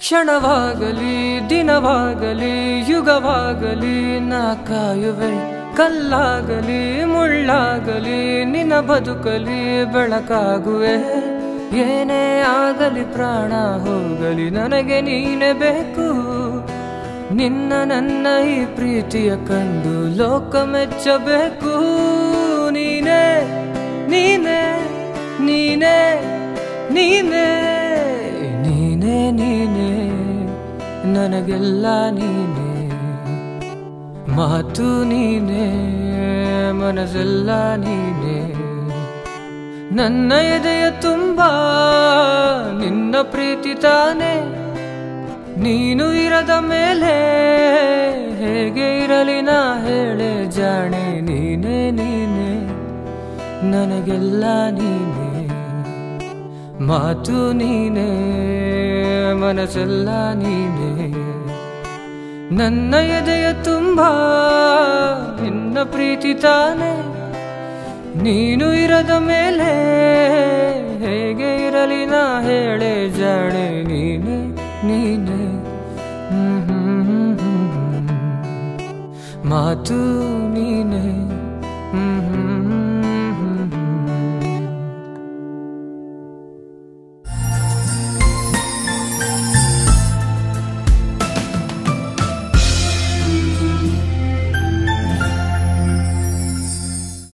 ಕ್ಷಣವಾಗಲಿ ದಿನವಾಗಲಿ ಯುಗವಾಗಲಿ ನಾ ಕಾಯುವೆ ಕಲ್ಲಾಗಲಿ ಮುಳ್ಳಾಗಲಿ ನಿನ್ನ ಬದುಕಲಿ ಬೆಳಕಾಗುವೆ ಏನೇ ಆಗಲಿ ಪ್ರಾಣ ಹೋಗಲಿ ನನಗೆ ನೀನೆ ಬೇಕು ನಿನ್ನ ನನ್ನ ಈ ಪ್ರೀತಿಯ ಕಂಡು ಲೋಕ ಮೆಚ್ಚಬೇಕು ನೀನೇ ನೀನೇ ನೀನೇ ನೀನೇ ನೀನೇ ನೀನೇ ನನಗೆಲ್ಲ ನೀನೇ ಮಾತು ನೀನೇ ಮನಸ್ಸೆಲ್ಲ ನೀನೇ ನನ್ನ ಎದೆಯ ತುಂಬ ನಿನ್ನ ಪ್ರೀತಿ ತಾನೆ ನೀನು ಇರದ ಮೇಲೆ ಹೇಗೆ ಇರಲಿ ನಾ ಹೇಳೆ ಜಾಣೆ ನೀನೇ ನೀನೇ ನನಗೆಲ್ಲ ನೀನೇ ಮಾತು ನೀನೇ ಮನಸ್ಸೆಲ್ಲ ನೀನೇ ನನ್ನ ಎದೆಯ ತುಂಬ ನಿನ್ನ ಪ್ರೀತಿ ತಾನೆ ನೀನು ಇರದ ಮೇಲೆ ಹೇಗೆ ಇರಲಿ ನಾ ಹೇಳೆ ಜಾಣೆ ನೀನೆ ನೀನೆ ಹ್ಮ್ ಹ್ಮ್ ಹ್ಮ್ ಹ್ಮ್. ಮಾತು ನೀನೆ